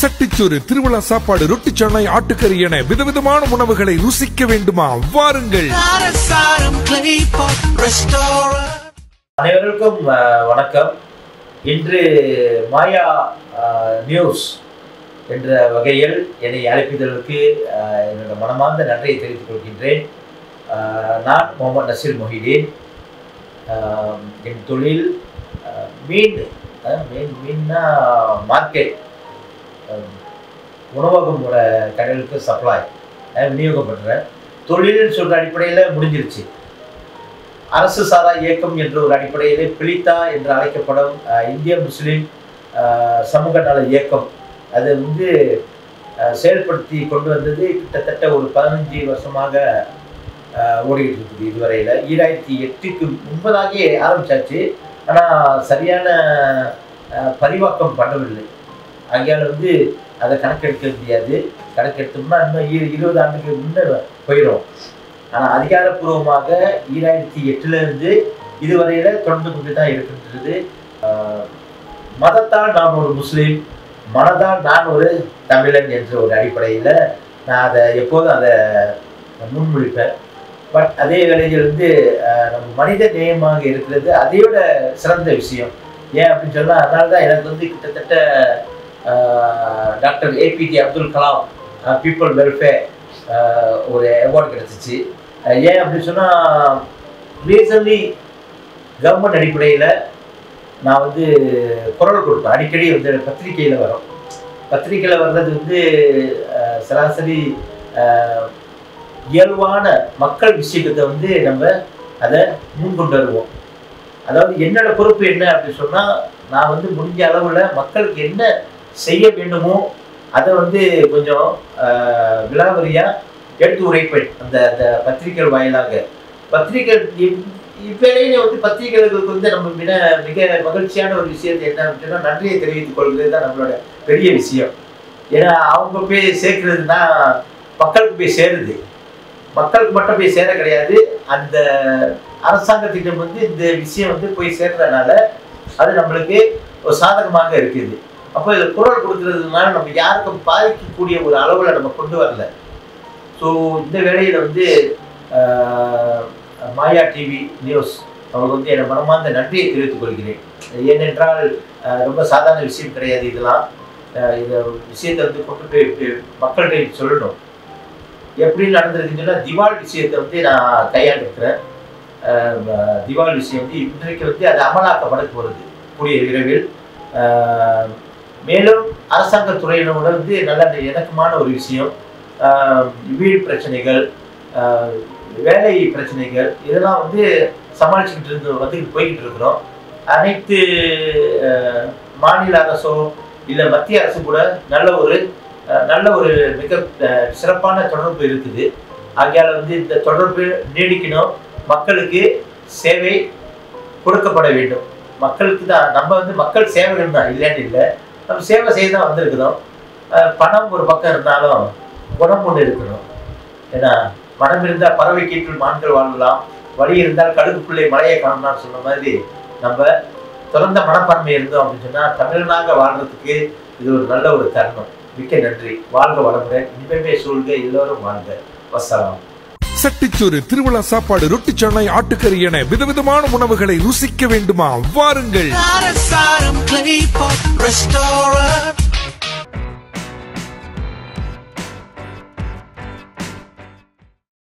சட்டிச்சோறு திருவிழா சாப்பாடு ரொட்டி சென்னை ஆட்டுக்கறி என விதவிதமான உணவுகளை ருசிக்க வேண்டுமா வாருங்கள் Arasaram Clay Pot Restaurant. அனைவருக்கும் அஹ், வணக்கம் இன்று மாயா அஹ், நியூஸ் என்ற வகையில் என்னை அழைப்பதற்கு அஹ், என்னோட மனமார்ந்த நன்றியை தெரிவித்துக் கொள்கின்றேன் அஹ், நான் முகமது நசீர் மொஹிதீன் அஹ், என் தொழில் அஹ், மீன் அஹ், மீன் மீன்னா மார்க்கெட் உணவகமோட கடைகளுக்கு சப்ளை விநியோகம் பண்ணுறேன் தொழில்னு சொல்கிற அடிப்படையில் முடிஞ்சிருச்சு அரசு சாரா இயக்கம் என்ற ஒரு அடிப்படையிலே பிலித்தா என்று அழைக்கப்படும் அஹ், இந்திய முஸ்லிம் அஹ், சமூக நல இயக்கம் அது வந்து அஹ், செயல்படுத்தி கொண்டு வந்தது கிட்டத்தட்ட ஒரு பதினஞ்சு வருஷமாக அஹ், ஓடிக்கிட்டு இருக்குது இதுவரையில் ஈராயிரத்தி எட்டுக்கு முன்பதாகவே ஆரம்பிச்சாச்சு ஆனால் சரியான அஹ், பரிவாக்கம் பண்ணவில்லை ஆகையால் வந்து அதை கணக்கெடுக்க முடியாது கணக்கெடுத்தோம்னா இன்னும் இரு இருபது ஆண்டுக்கு முன்னே போயிடும் ஆனால் அதிகாரப்பூர்வமாக ஈராயிரத்தி எட்டுல இருந்து இதுவரையில தொடர்ந்து கொண்டு தான் இருக்கின்றது ஆஹ் மதத்தால் நான் ஒரு முஸ்லீம் மனதால் நான் ஒரு தமிழன் என்ற ஒரு அடிப்படையில் நான் அதை எப்போதும் அதை முன்மொழிப்பேன் பட் அதே வேளையில் வந்து ஆஹ் நம்ம மனித நேயமாக இருக்கிறது அதையோட சிறந்த விஷயம் ஏன் அப்படின்னு சொன்னால் அதனால தான் எனக்கு வந்து கிட்டத்தட்ட ஆஹ் doctor APJ Abdul Kalam people welfare ஒரு அவார்டு கிடச்சிச்சு அஹ் ஏன் அப்படின்னு சொன்னால் ரீசன்லி கவர்மெண்ட் அடிப்படையில் நான் வந்து குரல் கொடுப்பேன் அடிக்கடி வந்து பத்திரிக்கையில் வரும் பத்திரிக்கையில் வர்றது வந்து அஹ், சராசரி அஹ், இயல்பான மக்கள் விஷயத்தை வந்து நம்ம அதை முன் கொண்டு வருவோம் அதாவது என்னோட பொறுப்பு என்ன அப்படின்னு சொன்னால் நான் வந்து முடிஞ்ச அளவில் மக்களுக்கு என்ன செய்ய வேண்டுமோ அதை வந்து கொஞ்சம் அஹ், விலாவரியா எடுத்து உரைப்பேன் அந்த அந்த பத்திரிகைகள் வாயிலாக பத்திரிகை இவ்- இவ்வேளையில வந்து பத்திரிகைகளுக்கு வந்து நம்ம மிக மிக மகிழ்ச்சியான ஒரு விஷயத்தை என்ன அப்படின்னா நன்றியை தெரிவித்துக் கொள்கிறது தான் நம்மளோட பெரிய விஷயம் ஏன்னா அவங்க போய் சேர்க்கறதுனா மக்களுக்கு போய் சேருது மக்களுக்கு மட்டும் போய் சேர கிடையாது அந்த அரசாங்கத்திடம் வந்து இந்த விஷயம் வந்து போய் சேர்றதுனால அது நம்மளுக்கு ஒரு சாதகமாக இருக்குது அப்போ இது குரல் கொடுக்கறதுனால நம்ம யாருக்கும் பாதிக்கக்கூடிய ஒரு அளவில் நம்ம கொண்டு வரல ஸோ இந்த வேளையில் வந்து ஆஹ், மாயா டிவி நியூஸ் அவங்களுக்கு வந்து என் மனமார்ந்த நன்றியை தெரிவித்துக் கொள்கிறேன் ஏனென்றால் ஆஹ், ரொம்ப சாதாரண விஷயம் கிடையாது இதெல்லாம் ஆஹ், இந்த விஷயத்தை வந்து கொண்டு போய் போய் மக்கள்கிட்ட சொல்லணும் எப்படி நடந்திருக்குன்னு சொன்னால் திவால் விஷயத்தை வந்து நான் கையாண்டிருக்கிறேன் ஆஹ், திவால் விஷயம் வந்து இன்றைக்கு வந்து அது அமலாக்கப்பட போகிறது கூடிய விரைவில் ஆஹ், மேலும் அரசாங்க துறையினரோட வந்து நல்ல இணக்கமான ஒரு விஷயம் ஆஹ் வீடு பிரச்சனைகள் ஆஹ் வேலை பிரச்சனைகள் இதெல்லாம் வந்து சமாளிச்சுக்கிட்டு இருந்து வந்துக்கிட்டு போய்கிட்டு இருக்கிறோம் அனைத்து ஆஹ் மாநில அரசோ இல்லை மத்திய அரசு கூட நல்ல ஒரு ஆஹ் நல்ல ஒரு மிக ஆஹ் சிறப்பான தொடர்பு இருக்குது ஆகையால் வந்து இந்த தொடர்பு நீடிக்கணும் மக்களுக்கு சேவை கொடுக்கப்பட வேண்டும் மக்களுக்கு தான் நம்ம வந்து மக்கள் சேவைகள் தான் இல்லைன்னு இல்லை நம்ம சேவை செய்ய தான் வந்திருக்கிறோம் ஆஹ் பணம் ஒரு பக்கம் இருந்தாலும் குணம் ஒன்று இருக்கணும் ஏன்னா மனம் இருந்தால் பறவை கீற்றில் மான்கள் வாழலாம் வழி இருந்தால் கடுகுக்குள்ளே மழையை காணலாம்னு சொன்ன மாதிரி நம்ம திறந்த மனப்பான்மை இருந்தோம் அப்படின்னு சொன்னால் தமிழனாக வாழ்றதுக்கு இது ஒரு நல்ல ஒரு தருணம் மிக்க நன்றி வாழ்க வளமுடன் இனிமே சூழ்க எல்லோரும் வாழ்க வசலாம் சட்டிச்சோறு திருவிழா சாப்பாடு ரொட்டி சென்னை ஆட்டுக்கறி என விதவிதமான உணவுகளை ருசிக்க வேண்டுமா வாருங்கள் Arasaram Clay Pot Restaurant.